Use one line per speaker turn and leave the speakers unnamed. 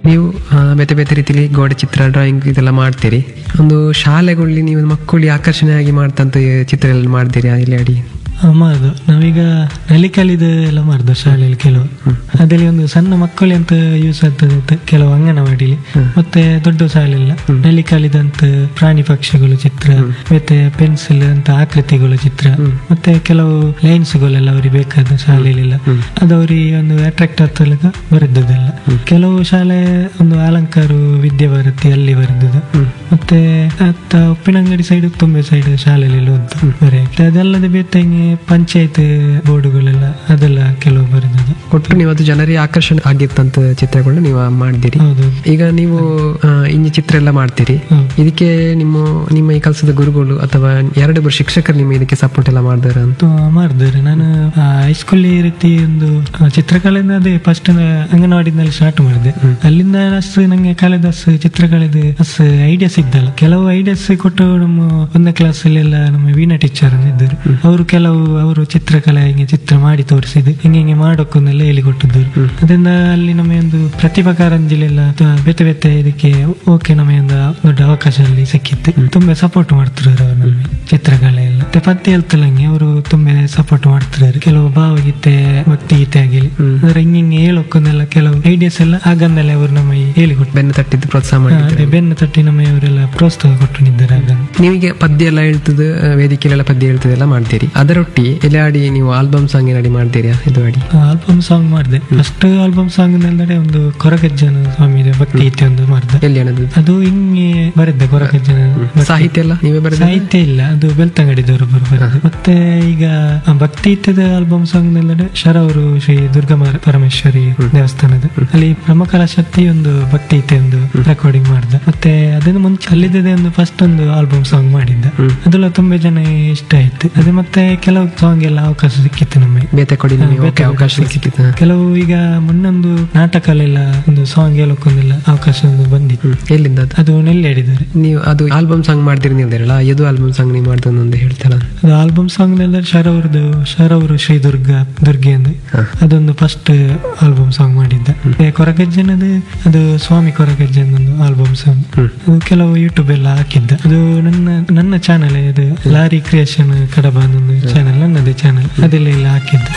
ನೀವು ಆ, ಬೇತೆ ಬೇತೆ ರೀತಿಲಿ ಗೋಡೆ ಚಿತ್ರ ಡ್ರಾಯಿಂಗ್ ಇದೆಲ್ಲ ಮಾಡ್ತೀರಿ ಒಂದು ಶಾಲೆಗಳಲ್ಲಿ ನೀವು ಮಕ್ಕಳಿಗೆ ಆಕರ್ಷಣೆಯಾಗಿ ಮಾಡ್ತಂತ ಚಿತ್ರ ಎಲ್ಲ ಮಾಡ್ತೀರಿ ಇಲ್ಲಿ ಅಡಿ
ಆ, ಮಾಡುದು ನಾವೀಗ ನಲಿಕಲಿದ ಎಲ್ಲ ಮಾಡುದು ಶಾಲೆಯಲ್ಲಿ ಕೆಲವು ಅದ್ರಲ್ಲಿ ಒಂದು ಸಣ್ಣ ಮಕ್ಕಳು ಅಂತ ಯೂಸ್ ಆಗ್ತದೆ ಅಂತ ಕೆಲವು ಅಂಗನವಾಡಿಲಿ ಮತ್ತೆ ದೊಡ್ಡ ಶಾಲೆಲ್ಲ ನಲಿಕಲಿದಂತ ಪ್ರಾಣಿ ಪಕ್ಷಿಗಳು ಚಿತ್ರ ಮತ್ತೆ ಪೆನ್ಸಿಲ್ ಅಂತ ಆಕೃತಿಗಳ ಚಿತ್ರ ಮತ್ತೆ ಕೆಲವು ಲೈನ್ಸ್ ಗಳೆಲ್ಲ ಅವ್ರಿಗೆ ಬೇಕಾದ ಶಾಲೆಯಲ್ಲೆಲ್ಲ ಅದು ಅವ್ರಿಗೆ ಒಂದು ಅಟ್ರಾಕ್ಟ್ ಆಗ್ತಲಕ ಬರೆದದೆಲ್ಲ ಕೆಲವು ಶಾಲೆ ಒಂದು ಅಲಂಕಾರ ವಿದ್ಯಾಭಾರತಿ ಅಲ್ಲಿ ಬರೆದದ್ದು ಮತ್ತೆ ಅತ್ತ ಉಪ್ಪಿನಂಗಡಿ ಸೈಡ್ ತುಂಬೆ ಸೈಡ್ ಶಾಲೆಯಲ್ಲಿ ಉಂಟು ಬರೆಯ ಅದಲ್ಲದೆ ಬೇತಂಗೆ ಪಂಚಾಯತ್ ಬೋರ್ಡುಗಳೆಲ್ಲ ಅದೆಲ್ಲ ಕೆಲವು ಬರೆದದ್ದು
ಒಟ್ಟು ನೀವು ಅದು ಜನರಿಗೆ ಆಕರ್ಷಣೆ ಆಗಿತ್ತಂತ ಚಿತ್ರಗಳು ನೀವು ಮಾಡಿದಿರಿ
ಹೌದು
ಈಗ ನೀವು ಆ, ಇಂಜಿ ಚಿತ್ರ ಎಲ್ಲ ಮಾಡ್ತೀರಿ
ಹೌದು.
ಇದಕ್ಕೆ ನಿಮ್ಮ ನಿಮ್ಮ ಈ ಕೆಲಸದ ಗುರುಗಳು ಅಥವಾ ಎರಡೊಬ್ಬರು ಶಿಕ್ಷಕರು ನಿಮ್ಮ ಇದಕ್ಕೆ ಸಪೋರ್ಟ್ ಎಲ್ಲ ಮಾಡಿದಾರ ಅಂತ
ಮತ್ತು ಮಾಡಿದ್ದಾರೆ ನಾನು ಹೈಸ್ಕೂಲ್ ಈ ರೀತಿ ಒಂದು ಆ, ಚಿತ್ರಕಲೆಯಿಂದ ಅದೇ ಫಸ್ಟ್ ಅಂಗನವಾಡಿನಲ್ಲಿ ಸ್ಟಾರ್ಟ್ ಮಾಡಿದೆ ಅಲ್ಲಿಂದ ಅಷ್ಟು ನಂಗೆ ಕಾಳಿದಾಸ್ ಚಿತ್ರಕಲೆದು ಅಷ್ಟು ಐಡಿಯಾಸ್ ಇದ್ದಲ್ಲ ಕೆಲವು ಐಡಿಯಾಸ್ ಕೊಟ್ಟು ನಮ್ಮ ಒಂದನೇ ಕ್ಲಾಸ್ ಎಲ್ಲ ನಮ್ಮ ವೀಣಾ ಟೀಚರ್ ಇದ್ದರು ಅವರು ಕೆಲವು ಅವರು ಚಿತ್ರಕಲೆ ಹಿಂಗೆ ಚಿತ್ರ ಮಾಡಿ ತೋರಿಸಿದ್ದು ಹಿಂಗೆ ಹಿಂಗೆ ಮಾಡೋಕೊಂದೆಲ್ಲ ಹೇಳಿಕೊಟ್ಟಿದ್ದರು ಅದರಿಂದ ಅಲ್ಲಿ ನಮಗೆ ಒಂದು ಪ್ರತಿಭಾ ಕಾರಂಜಿಲೆಲ್ಲ ತ- ಬೇತೆ ಬೇತೆ ಇದಕ್ಕೆ ಓಕೆ ನಮಗೆ ಒಂದು ದೊಡ್ಡ ಅವಕಾಶ ಅಲ್ಲಿ ಸಿಕ್ಕಿತ್ತು ತುಂಬಾ ಸಪೋರ್ಟ್ ಮಾಡ್ತಿದ್ದಾರೆ ಅವರು ನಮಗೆ ಚಿತ್ರಕಲೆ ಎಲ್ಲ ಮತ್ತೆ ಪದ್ಯ ಹೇಳ್ತಲಂಗೆ ಅವರು ತುಂಬಾ ಸಪೋರ್ಟ್ ಮಾಡ್ತಿದ್ದಾರೆ ಕೆಲವು ಭಾವಗೀತೆ ಭಕ್ತಿ ಗೀತೆ ಆಗಿಲಿ ಅಂದ್ರೆ ಹಿಂಗೆ ಹಿಂಗೆ ಹೇಳೋಕೊಂದೆಲ್ಲ ಕೆಲವು ಐಡಿಯಾಸ್ ಎಲ್ಲ ಆಗಂದಲ್ಲೇ ಅವರು ನಮಗೆ ಹೇಳಿಕೊಟ್ಟು
ಬೆನ್ನು ತಟ್ಟಿದ್ದು ಪ್ರೋತ್ಸಾಹ ಮಾಡಿದ್ದಾರೆ
ಅದೇ ಬೆನ್ನು ತಟ್ಟಿ ನಮಗೆ ಅವರೆಲ್ಲ ಪ್ರೋತ್ಸಾಹ ಕೊಟ್ಟಿದ್ದಾರೆ ಆಗಂದ
ನೀವಿಗೆ ಪದ್ಯ ಎಲ್ಲ ಹೇಳ್ತದ ವೇದಿಕೆಲೆಲ್ಲ ಪದ್ಯ ಹೇಳ್ತದೆ ಎಲ್ಲ ಮಾಡ್ತೀರಿ ಅದರೊಟ್ಟಿ ಎಲ್ಲ ಆಡಿ ನೀವು ಆಲ್ಬಮ್ ಸಾಂಗ್ ಏನಾಡಿ ಮಾಡ್ತೀರಾ ಇದು ಆಡಿ
ಆಲ್ಬಮ್ ಸಾಂಗ್ ಮಾಡಿದೆ ಫಸ್ಟ್ ಆಲ್ಬಮ್ ಸಾಂಗ್ ನೆಲ್ಲಡೆ ಒಂದು ಕೊರಗಜ್ಜನ ಸ್ವಾಮಿ ಭಕ್ತಿ ಗೀತೆ ಒಂದು ಮಾಡಿದೆ
ಎಲ್ಲಿ ಅನ್ನೋದು
ಅದು ಹಿಂಗೆ ಬರೆದೆ ಕೊರಗಜ್ಜನ
ಸಾಹಿತ್ಯ ಎಲ್ಲ ನೀವೇ ಬರೆದ
ಸಾಹಿತ್ಯ ಇಲ್ಲ ಅದು ಬೆಳ್ತಂಗಡಿದವರು ಬರೋದು ಮತ್ತೆ ಈಗ ಆ ಭಕ್ತಿ ಇತ್ತದ ಆಲ್ಬಮ್ ಸಾಂಗ್ ನೆಲ್ಲಡೆ ಶರ ಅವರು ಶ್ರೀ ದುರ್ಗಾ ಮಾರ- ಪರಮೇಶ್ವರಿ ದೇವಸ್ಥಾನದ ಅಲ್ಲಿ ಪ್ರಮುಖ ಶಕ್ತಿ ಒಂದು ಭಕ್ತಿ ಗೀತೆ ಒಂದು ರೆಕಾರ್ಡಿಂಗ್ ಮಾಡ್ದೆ ಮತ್ತೆ ಅದನ್ನು ಮುಂಚೆ ಅಲ್ಲಿದ್ದೇ ಒಂದು ಫಸ್ಟ್ ಒಂದು ಆಲ್ಬಮ್ ಸಾಂಗ್ ಮಾಡಿದ್ದ ಅದೆಲ್ಲ ತುಂಬಾ ಜನ ಇಷ್ಟ ಆಯ್ತು ಅದೇ ಮತ್ತೆ ಕೆಲವು ಸಾಂಗ್ ಎಲ್ಲ ಅವಕಾಶ ಸಿಕ್ಕಿತ್ತು ನಮಗೆ
ಬೇತೆ ಕೊಡಿ ನಿಮಗೆ
ಬೇತೆ
ಓಕೆ ಅವಕಾಶ ಸಿಕ್ಕಿತ್ತು
ಕೆಲವು ಈಗ ಮೊನ್ನೊಂದು ನಾಟಕಲೆಲ್ಲ ಒಂದು ಸಾಂಗ್ ಹೇಳೋಕೊಂದೆಲ್ಲ ಅವಕಾಶ ಒಂದು ಬಂದಿತ್ತು
ಎಲ್ಲಿಂದ ಅದು
ಅದು ನೆಲ್ಲಿ ಆಡಿದ್ದಾರೆ
ನೀವು ಅದು ಆಲ್ಬಮ್ ಸಾಂಗ್ ಮಾಡ್ತೀರಿ ನೀವು ಹೇಳಿರಲ್ಲ ಇದು ಆಲ್ಬಮ್ ಸಾಂಗ್ ನೀವು ಮಾಡ್ತಂದು ಒಂದು ಹೇಳ್ತಾರ
ಅದು ಆಲ್ಬಮ್ ಸಾಂಗ್ ನೆಲ್ಲ ಶರ್ ಅವ್ರದ್ದು ಶರ್ ಅವರು ಶ್ರೀ ದುರ್ಗಾ ದುರ್ಗೆ ಎಂದು ಅದೊಂದು ಫಸ್ಟ್ ಆಲ್ಬಮ್ ಸಾಂಗ್ ಮಾಡಿದ್ದ ಮತ್ತೆ ಕೊರಗಜ್ಜನದು ಅದು ಸ್ವಾಮಿ ಕೊರಗಜ್ಜನ ಒಂದು ಆಲ್ಬಮ್ ಸಾಂಗ್ ಅದು ಕೆಲವು ಯೂಟ್ಯೂಬ್ ಎಲ್ಲ ಹಾಕಿದ್ದ ಅದು ನನ್ನ ನನ್ನ ಚಾನಲ್ ಅದು ಲಾರಿ ಕ್ರಿಯೇಷನ್ ಕಡಬ ಅನ್ನೋ ಒಂದು ಚಾನಲ್ ನನ್ನದೇ ಚಾನಲ್ ಅದೆಲ್ಲ ಎಲ್ಲ ಹಾಕಿದ್ದ